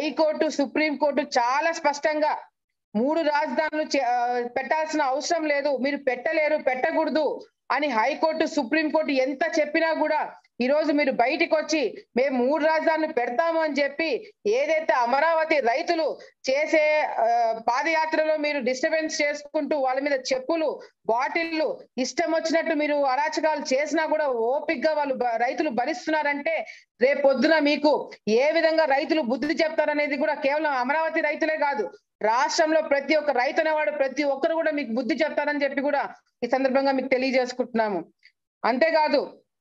high court supreme court చాలా స్పష్టంగా మూడు రాజధానులు చే- ఆ, పెట్టాల్సిన అవసరం లేదు మీరు పెట్టలేరు పెట్టకూడదు అని హైకోర్టు సుప్రీం కోర్టు ఎంత చెప్పినా కూడా ఈ రోజు మీరు బయటికి వచ్చి మేము మూడు రాజధానులు పెడతాము అని చెప్పి ఏదైతే అమరావతి రైతులు చేసే ఆ, పాదయాత్రలో మీరు డిస్టర్బెన్స్ చేసుకుంటూ వాళ్ళ మీద చెప్పులు బాటిళ్లు ఇష్టం వచ్చినట్టు మీరు అరాచకాలు చేసినా కూడా ఓపిక్ గా వాళ్ళు బ- రైతులు భరిస్తున్నారంటే రేపు పొద్దున మీకు ఏ విధంగా రైతులు బుద్ధి చెప్తారనేది కూడా కేవలం అమరావతి రైతులే కాదు రాష్ట్రంలో ప్రతి ఒక్క రైతు అనేవాడు ప్రతి ఒక్కరు కూడా మీకు బుద్ధి చెప్తారని చెప్పి కూడా ఈ సందర్భంగా మీకు తెలియజేసుకుంటున్నాము అంతేకాదు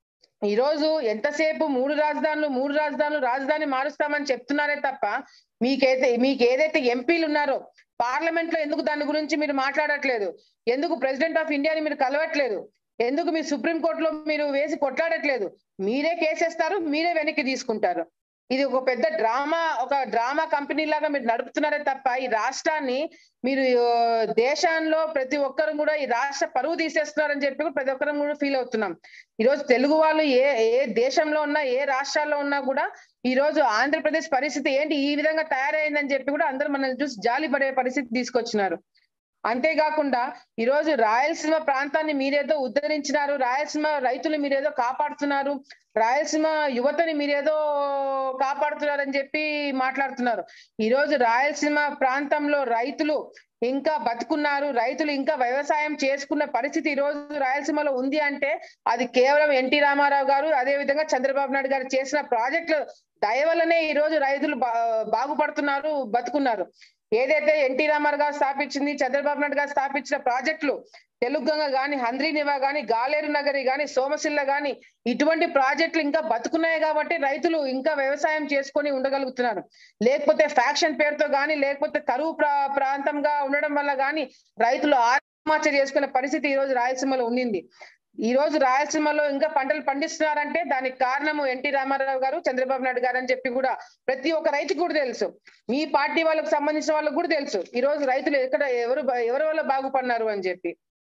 ఈ రోజు ఎంతసేపు మూడు రాజధానులు మూడు రాజధానులు రాజధాని మారుస్తామని చెప్తున్నారే తప్ప మీకైతే మీకు ఏదైతే ఎంపీలు ఉన్నారో పార్లమెంట్ లో ఎందుకు దాని గురించి మీరు మాట్లాడట్లేదు ఎందుకు ప్రెసిడెంట్ ఆఫ్ ఇండియాని మీరు కలవట్లేదు ఎందుకు మీరు సుప్రీం కోర్టులో మీరు వేసి కొట్లాడట్లేదు మీరే కేసేస్తారు మీరే వెనక్కి తీసుకుంటారు ఇది ఒక పెద్ద డ్రామా ఒక డ్రామా కంపెనీ లాగా మీరు నడుపుతున్నారే తప్ప ఈ రాష్ట్రాన్ని మీరు ఆ, దేశంలో ప్రతి ఒక్కరు కూడా ఈ రాష్ట్ర పరువు తీసేస్తున్నారని చెప్పి కూడా ప్రతి ఒక్కరం కూడా ఫీల్ అవుతున్నాం ఈ రోజు తెలుగు వాళ్ళు ఏ ఏ దేశంలో ఉన్నా ఏ రాష్ట్రాల్లో ఉన్నా కూడా ఈ రోజు ఆంధ్రప్రదేశ్ పరిస్థితి ఏంటి ఈ విధంగా తయారైందని చెప్పి కూడా అందరూ మనల్ని చూసి జాలి పడే పరిస్థితి తీసుకొచ్చినారు అంతేకాకుండా ఈ రోజు రాయలసీమ ప్రాంతాన్ని మీరేదో ఉద్ధరించినారు రాయలసీమ రైతులు మీరేదో కాపాడుతున్నారు రాయలసీమ యువతని మీరేదో కాపాడుతున్నారని చెప్పి మాట్లాడుతున్నారు ఈ రోజు రాయలసీమ ప్రాంతంలో రైతులు ఇంకా బతుకున్నారు రైతులు ఇంకా వ్యవసాయం చేసుకున్న పరిస్థితి ఈ రోజు రాయలసీమలో ఉంది అంటే అది కేవలం ఎన్టీ రామారావు గారు అదే విధంగా చంద్రబాబు నాయుడు గారు చేసిన ప్రాజెక్టులు దయ వల్లనే ఈ రోజు రైతులు బా- బాగుపడుతున్నారు బతుకున్నారు ఏదైతే ఎన్టీ రామారావు గారు స్థాపించింది చంద్రబాబు నాయుడు గారు స్థాపించిన ప్రాజెక్టులు తెలుగుగంగ గాని హంద్రీనివా గాని గాలేరు నగరి గాని సోమశిల్ల గాని ఇటువంటి ప్రాజెక్టులు ఇంకా బతుకున్నాయి కాబట్టి రైతులు ఇంకా వ్యవసాయం చేసుకొని ఉండగలుగుతున్నారు లేకపోతే ఫ్యాక్షన్ పేరుతో గాని లేకపోతే కరువు ప్రా- ప్రాంతంగా ఉండడం వల్ల గాని రైతులు ఆత్మహత్య చేసుకునే పరిస్థితి ఈ రోజు రాయలసీమలో ఉండింది ఈ రోజు రాయలసీమలో ఇంకా పంటలు పండిస్తున్నారంటే దానికి కారణము ఎన్టీ రామారావు గారు చంద్రబాబు నాయుడు గారు అని చెప్పి కూడా ప్రతి ఒక్క రైతుకు కూడా తెలుసు మీ పార్టీ వాళ్ళకు సంబంధించిన వాళ్ళకు కూడా తెలుసు ఈ రోజు రైతులు ఎక్కడ ఎవరు బ- ఎవరి వల్ల బాగుపడినారు అని చెప్పి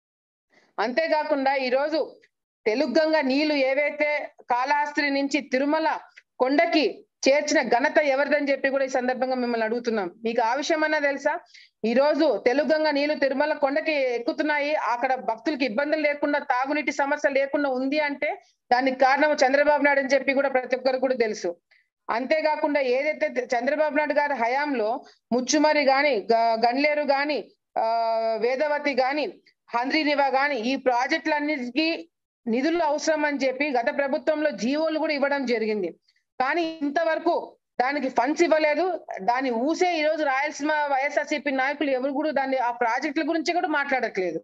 అంతేకాకుండా ఈ రోజు తెలుగంగ నీళ్లు ఏవైతే కాళహస్తి నుంచి తిరుమల కొండకి చేర్చిన ఘనత ఎవరిదని చెప్పి కూడా ఈ సందర్భంగా మిమ్మల్ని అడుగుతున్నాం మీకు ఆ విషయం అన్నా తెలుసా ఈ రోజు తెలుగంగ నీళ్లు తిరుమల కొండకి ఎక్కుతున్నాయి అక్కడ భక్తులకి ఇబ్బందులు లేకుండా తాగునీటి సమస్య లేకుండా ఉంది అంటే దానికి కారణం చంద్రబాబు నాయుడు అని చెప్పి కూడా ప్రతి ఒక్కరు కూడా తెలుసు అంతేకాకుండా ఏదైతే చంద్రబాబు నాయుడు గారి హయాంలో ముచ్చుమరి గాని గ- గన్లేరు గాని ఆ వేదవతి గాని హంద్రీనివా గాని ఈ ప్రాజెక్టులన్నిటికీ నిధులు అవసరం అని చెప్పి గత ప్రభుత్వంలో జీవోలు కూడా ఇవ్వడం జరిగింది కానీ ఇంతవరకు దానికి ఫండ్స్ ఇవ్వలేదు దాని ఊసే ఈ రోజు రాయలసీమ వైఎస్ఆర్సీపీ నాయకులు ఎవరు కూడా దాన్ని ఆ ప్రాజెక్టుల గురించి కూడా మాట్లాడట్లేదు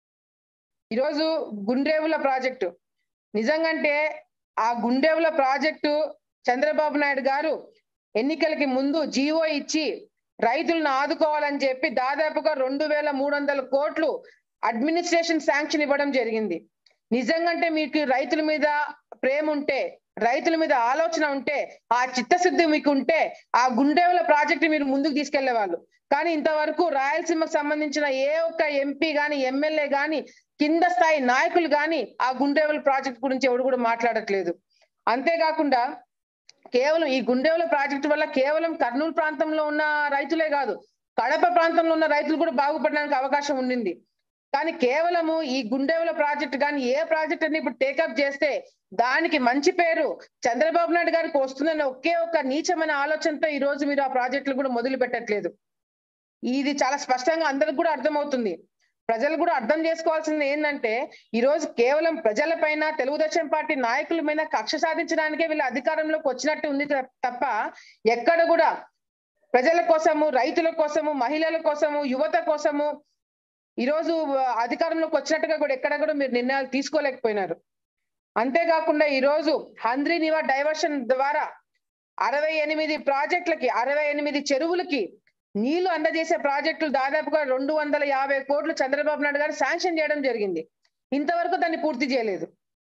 ఈరోజు గుండ్రేవుల ప్రాజెక్టు నిజంగంటే ఆ గుండెవుల ప్రాజెక్టు చంద్రబాబు నాయుడు గారు ఎన్నికలకి ముందు జీవో ఇచ్చి రైతులను ఆదుకోవాలని చెప్పి దాదాపుగా రెండు వేల మూడు వందల కోట్లు అడ్మినిస్ట్రేషన్ శాంక్షన్ ఇవ్వడం జరిగింది నిజంగంటే మీకు రైతుల మీద ప్రేమ ఉంటే రైతుల మీద ఆలోచన ఉంటే ఆ చిత్తశుద్ధి మీకు ఉంటే ఆ గుండెవుల ప్రాజెక్ట్ మీరు ముందుకు తీసుకెళ్లే వాళ్ళు కానీ ఇంతవరకు రాయలసీమకు సంబంధించిన ఏ ఒక్క ఎంపీ గాని ఎమ్మెల్యే గాని కింద స్థాయి నాయకులు గాని ఆ గుండెవుల ప్రాజెక్ట్ గురించి ఎవరు కూడా మాట్లాడట్లేదు అంతేకాకుండా కేవలం ఈ గుండెవుల ప్రాజెక్టు వల్ల కేవలం కర్నూలు ప్రాంతంలో ఉన్న రైతులే కాదు కడప ప్రాంతంలో ఉన్న రైతులు కూడా బాగుపడడానికి అవకాశం ఉండింది కానీ కేవలము ఈ గుండెవుల ప్రాజెక్ట్ కానీ ఏ ప్రాజెక్ట్ అని ఇప్పుడు టేకప్ చేస్తే దానికి మంచి పేరు చంద్రబాబు నాయుడు గారికి వస్తుందని ఒకే ఒక్క నీచమైన ఆలోచనతో ఈ రోజు మీరు ఆ ప్రాజెక్టులు కూడా మొదలు పెట్టట్లేదు ఇది చాలా స్పష్టంగా అందరికి కూడా అర్థమవుతుంది ప్రజలు కూడా అర్థం చేసుకోవాల్సింది ఏంటంటే ఈ రోజు కేవలం ప్రజల పైన తెలుగుదేశం పార్టీ నాయకుల మీద కక్ష సాధించడానికే వీళ్ళు అధికారంలోకి వచ్చినట్టు ఉంది త- తప్ప ఎక్కడ కూడా ప్రజల కోసము రైతుల కోసము మహిళల కోసము యువత కోసము ఈ రోజు అధికారంలోకి వచ్చినట్టుగా కూడా ఎక్కడ కూడా మీరు నిర్ణయాలు తీసుకోలేకపోయినారు అంతేకాకుండా ఈ రోజు హంద్రీ నివా డైవర్షన్ ద్వారా అరవై ఎనిమిది ప్రాజెక్టులకి అరవై ఎనిమిది చెరువులకి నీళ్లు అందజేసే ప్రాజెక్టులు దాదాపుగా రెండు వందల యాభై కోట్లు చంద్రబాబు నాయుడు గారు శాంక్షన్ చేయడం జరిగింది ఇంతవరకు దాన్ని పూర్తి చేయలేదు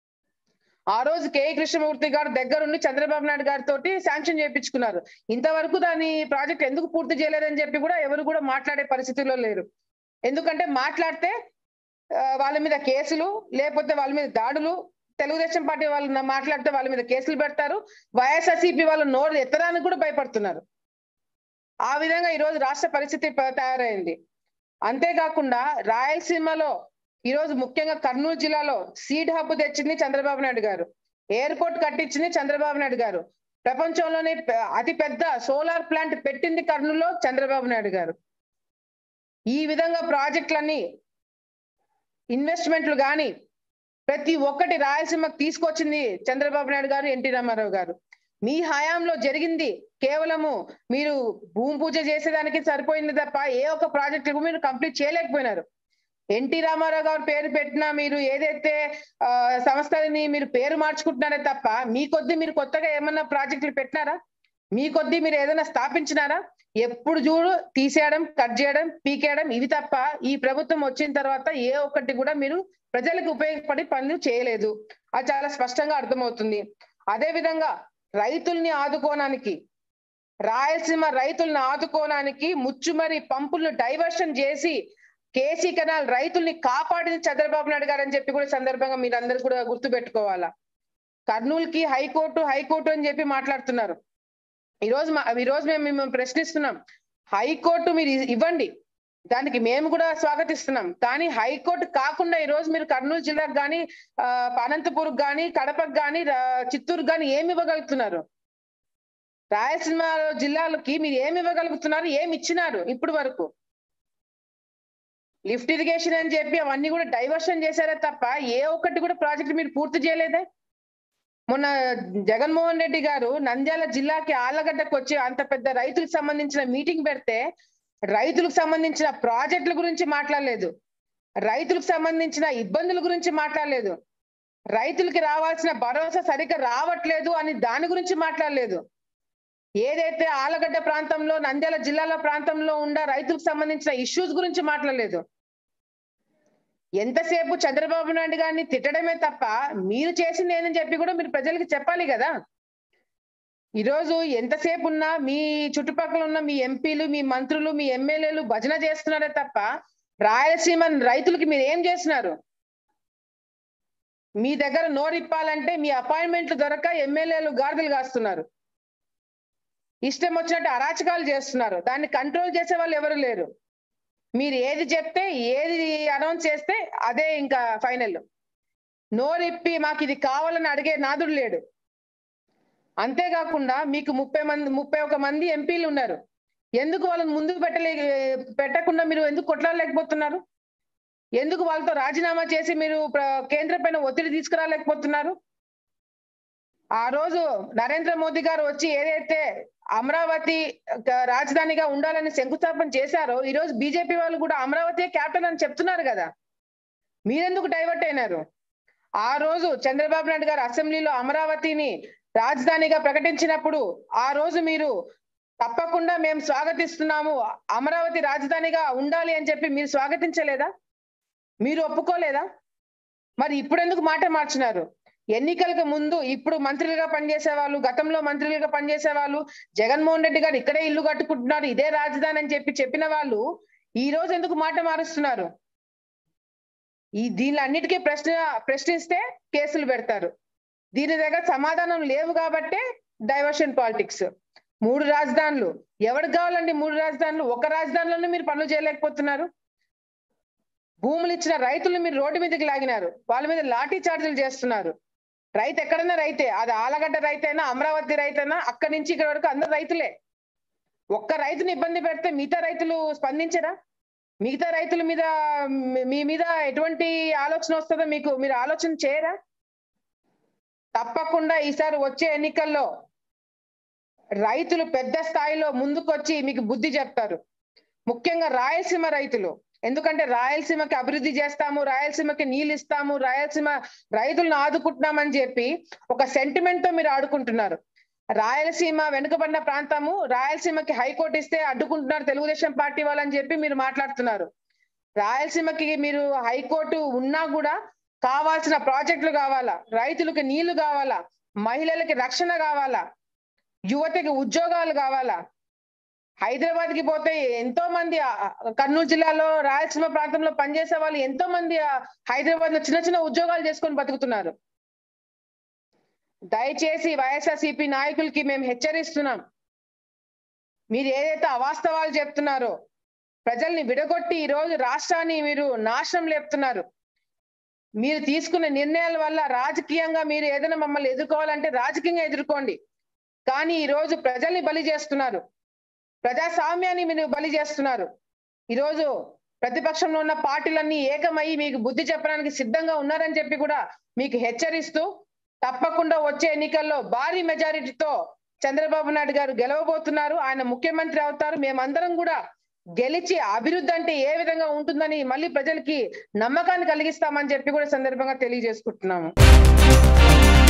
ఆ రోజు కే కృష్ణమూర్తి గారు దగ్గరుండి చంద్రబాబు నాయుడు గారితో శాంక్షన్ చేయించుకున్నారు ఇంతవరకు దాని ప్రాజెక్ట్ ఎందుకు పూర్తి చేయలేదని చెప్పి కూడా ఎవరు కూడా మాట్లాడే పరిస్థితిలో లేరు ఎందుకంటే మాట్లాడితే ఆ, వాళ్ళ మీద కేసులు లేకపోతే వాళ్ళ మీద దాడులు తెలుగుదేశం పార్టీ వాళ్ళు నా- మాట్లాడితే వాళ్ళ మీద కేసులు పెడతారు వైఎస్ఆర్సీపీ వాళ్ళు నోరు ఎత్తడానికి కూడా భయపడుతున్నారు ఆ విధంగా ఈ రోజు రాష్ట్ర పరిస్థితి ప- తయారైంది అంతేకాకుండా రాయలసీమలో ఈ రోజు ముఖ్యంగా కర్నూలు జిల్లాలో సీడ్ హబ్ తెచ్చింది చంద్రబాబు నాయుడు గారు ఎయిర్పోర్ట్ కట్టించింది చంద్రబాబు నాయుడు గారు ప్రపంచంలోనే పె- అతి పెద్ద సోలార్ ప్లాంట్ పెట్టింది కర్నూలులో చంద్రబాబు నాయుడు గారు ఈ విధంగా ప్రాజెక్టులన్నీ ఇన్వెస్ట్మెంట్లు కానీ ప్రతి ఒక్కటి రాయలసీమకు తీసుకొచ్చింది చంద్రబాబు నాయుడు గారు ఎన్టీ రామారావు గారు మీ హయాంలో జరిగింది కేవలము మీరు భూమి పూజ చేసేదానికి సరిపోయింది తప్ప ఏ ఒక్క ప్రాజెక్టు మీరు కంప్లీట్ చేయలేకపోయినారు ఎన్టీ రామారావు గారు పేరు పెట్టినా మీరు ఏదైతే ఆ, సంస్థలని మీరు పేరు మార్చుకుంటున్నారే తప్ప మీ కొద్దీ మీరు కొత్తగా ఏమన్నా ప్రాజెక్టులు పెట్టినారా మీ కొద్దీ మీరు ఏదైనా స్థాపించినారా ఎప్పుడు చూడు తీసేయడం కట్ చేయడం పీకేయడం ఇవి తప్ప ఈ ప్రభుత్వం వచ్చిన తర్వాత ఏ ఒక్కటి కూడా మీరు ప్రజలకు ఉపయోగపడి పనులు చేయలేదు అది చాలా స్పష్టంగా అర్థమవుతుంది అదే విధంగా రైతుల్ని ఆదుకోవడానికి రాయలసీమ రైతుల్ని ఆదుకోవడానికి ముచ్చుమరి పంపులను డైవర్షన్ చేసి కేసీ కెనాల్ రైతుల్ని కాపాడింది చంద్రబాబు నాయుడు గారు అని చెప్పి కూడా సందర్భంగా మీరందరూ కూడా గుర్తు పెట్టుకోవాలా కర్నూలుకి హైకోర్టు హైకోర్టు అని చెప్పి మాట్లాడుతున్నారు ఈ రోజు మా- ఈ రోజు మేము మేము ప్రశ్నిస్తున్నాం హైకోర్టు మీరు ఇ- ఇవ్వండి దానికి మేము కూడా స్వాగతిస్తున్నాం కానీ హైకోర్టు కాకుండా ఈ రోజు మీరు కర్నూలు జిల్లాకు కానీ అనంతపూర్ కానీ కడపకు కానీ చిత్తూరు కానీ ఏమి ఇవ్వగలుగుతున్నారు రాయలసీమ జిల్లాలకి మీరు ఏమి ఇవ్వగలుగుతున్నారు ఏమి ఇచ్చినారు ఇప్పుడు వరకు లిఫ్ట్ ఇరిగేషన్ అని చెప్పి అవన్నీ కూడా డైవర్షన్ చేశారే తప్ప ఏ ఒక్కటి కూడా ప్రాజెక్ట్ మీరు పూర్తి చేయలేదే మొన్న జగన్మోహన్ రెడ్డి గారు నంద్యాల జిల్లాకి ఆళ్ళగడ్డకు వచ్చి అంత పెద్ద రైతులకు సంబంధించిన మీటింగ్ పెడితే రైతులకు సంబంధించిన ప్రాజెక్టుల గురించి మాట్లాడలేదు రైతులకు సంబంధించిన ఇబ్బందుల గురించి మాట్లాడలేదు రైతులకి రావాల్సిన భరోసా సరిగ్గా రావట్లేదు అని దాని గురించి మాట్లాడలేదు ఏదైతే ఆలగడ్డ ప్రాంతంలో నంద్యాల జిల్లాల ప్రాంతంలో ఉన్న రైతులకు సంబంధించిన ఇష్యూస్ గురించి మాట్లాడలేదు ఎంతసేపు చంద్రబాబు నాయుడు గారిని తిట్టడమే తప్ప మీరు చేసింది ఏందని చెప్పి కూడా మీరు ప్రజలకు చెప్పాలి కదా ఈరోజు ఎంతసేపు ఉన్నా మీ చుట్టుపక్కల ఉన్న మీ ఎంపీలు మీ మంత్రులు మీ ఎమ్మెల్యేలు భజన చేస్తున్నారే తప్ప రాయలసీమ రైతులకి మీరు ఏం చేస్తున్నారు మీ దగ్గర నోరిప్పాలంటే మీ అపాయింట్మెంట్లు దొరక ఎమ్మెల్యేలు గాడిదలు కాస్తున్నారు ఇష్టం వచ్చినట్టు అరాచకాలు చేస్తున్నారు దాన్ని కంట్రోల్ చేసే వాళ్ళు ఎవరు లేరు మీరు ఏది చెప్తే ఏది అనౌన్స్ చేస్తే అదే ఇంకా ఫైనల్ నోరిప్పి మాకు ఇది కావాలని అడిగే నాదుడు లేడు అంతేకాకుండా మీకు ముప్పై మంది ముప్పై ఒక మంది ఎంపీలు ఉన్నారు ఎందుకు వాళ్ళని ముందుకు పెట్టలే పెట్టకుండా మీరు ఎందుకు కొట్లాడలేకపోతున్నారు ఎందుకు వాళ్ళతో రాజీనామా చేసి మీరు ప్ర- కేంద్రం పైన ఒత్తిడి తీసుకురాలేకపోతున్నారు ఆ రోజు నరేంద్ర మోదీ గారు వచ్చి ఏదైతే అమరావతి క- రాజధానిగా ఉండాలని శంకుస్థాపన చేశారో ఈ రోజు బీజేపీ వాళ్ళు కూడా అమరావతి క్యాపిటల్ అని చెప్తున్నారు కదా మీరెందుకు డైవర్ట్ అయినారు ఆ రోజు చంద్రబాబు నాయుడు గారు అసెంబ్లీలో అమరావతిని రాజధానిగా ప్రకటించినప్పుడు ఆ రోజు మీరు తప్పకుండా మేము స్వాగతిస్తున్నాము అమరావతి రాజధానిగా ఉండాలి అని చెప్పి మీరు స్వాగతించలేదా మీరు ఒప్పుకోలేదా మరి ఇప్పుడు ఎందుకు మాట మార్చినారు ఎన్నికలకు ముందు ఇప్పుడు మంత్రులుగా పనిచేసే వాళ్ళు గతంలో మంత్రులుగా పనిచేసే వాళ్ళు జగన్మోహన్ రెడ్డి గారు ఇక్కడే ఇల్లు కట్టుకుంటున్నారు ఇదే రాజధాని అని చెప్పి చెప్పిన వాళ్ళు ఈ రోజు ఎందుకు మాట మారుస్తున్నారు ఈ దీని అన్నిటికీ ప్రశ్న ప్రశ్నిస్తే కేసులు పెడతారు దీని దగ్గర సమాధానం లేవు కాబట్టే డైవర్షన్ పాలిటిక్స్ మూడు రాజధానులు ఎవరికి కావాలండి మూడు రాజధానులు ఒక రాజధానిలోనే మీరు పనులు చేయలేకపోతున్నారు భూములు ఇచ్చిన రైతులు మీరు రోడ్డు మీదకి లాగినారు వాళ్ళ మీద లాఠీ చార్జీలు చేస్తున్నారు రైతు ఎక్కడైనా రైతే అది ఆలగడ్డ రైతైనా అమరావతి రైతైనా అక్కడి నుంచి ఇక్కడ వరకు అందరు రైతులే ఒక్క రైతుని ఇబ్బంది పెడితే మిగతా రైతులు స్పందించరా మిగతా రైతుల మీద మీ- మీ మీద ఎటువంటి ఆలోచన వస్తుందో మీకు మీరు ఆలోచన చేయరా తప్పకుండా ఈసారి వచ్చే ఎన్నికల్లో రైతులు పెద్ద స్థాయిలో ముందుకొచ్చి మీకు బుద్ధి చెప్తారు ముఖ్యంగా రాయలసీమ రైతులు ఎందుకంటే రాయలసీమకి అభివృద్ధి చేస్తాము రాయలసీమకి నీళ్ళు ఇస్తాము రాయలసీమ రైతులను ఆదుకుంటున్నామని చెప్పి ఒక సెంటిమెంట్ తో మీరు ఆడుకుంటున్నారు రాయలసీమ వెనుకబడిన ప్రాంతము రాయలసీమకి హైకోర్టు ఇస్తే అడ్డుకుంటున్నారు తెలుగుదేశం పార్టీ వాళ్ళని చెప్పి మీరు మాట్లాడుతున్నారు రాయలసీమకి మీరు హైకోర్టు ఉన్నా కూడా కావాల్సిన ప్రాజెక్టులు కావాలా రైతులకు నీళ్లు కావాలా మహిళలకి రక్షణ కావాలా యువతకి ఉద్యోగాలు కావాలా హైదరాబాద్ కి పోతే ఎంతో మంది ఆ, కర్నూలు జిల్లాలో రాయలసీమ ప్రాంతంలో పనిచేసే వాళ్ళు ఎంతో మంది ఆ, హైదరాబాద్ లో చిన్న చిన్న ఉద్యోగాలు చేసుకొని బతుకుతున్నారు దయచేసి వైఎస్ఆర్సీపీ నాయకులకి మేము హెచ్చరిస్తున్నాం మీరు ఏదైతే అవాస్తవాలు చెప్తున్నారో ప్రజల్ని విడగొట్టి ఈ రోజు రాష్ట్రాన్ని మీరు నాశనం లేపుతున్నారు మీరు తీసుకున్న నిర్ణయాల వల్ల రాజకీయంగా మీరు ఏదైనా మమ్మల్ని ఎదుర్కోవాలంటే రాజకీయంగా ఎదుర్కోండి కానీ ఈ రోజు ప్రజల్ని బలి చేస్తున్నారు ప్రజాస్వామ్యాన్ని మీరు బలి చేస్తున్నారు ఈ రోజు ప్రతిపక్షంలో ఉన్న పార్టీలన్నీ ఏకమై మీకు బుద్ధి చెప్పడానికి సిద్ధంగా ఉన్నారని చెప్పి కూడా మీకు హెచ్చరిస్తూ తప్పకుండా వచ్చే ఎన్నికల్లో భారీ మెజారిటీతో చంద్రబాబు నాయుడు గారు గెలవబోతున్నారు ఆయన ముఖ్యమంత్రి అవుతారు మేమందరం కూడా గెలిచి అభివృద్ధి అంటే ఏ విధంగా ఉంటుందని మళ్ళీ ప్రజలకి నమ్మకాన్ని కలిగిస్తామని చెప్పి కూడా సందర్భంగా తెలియజేసుకుంటున్నాము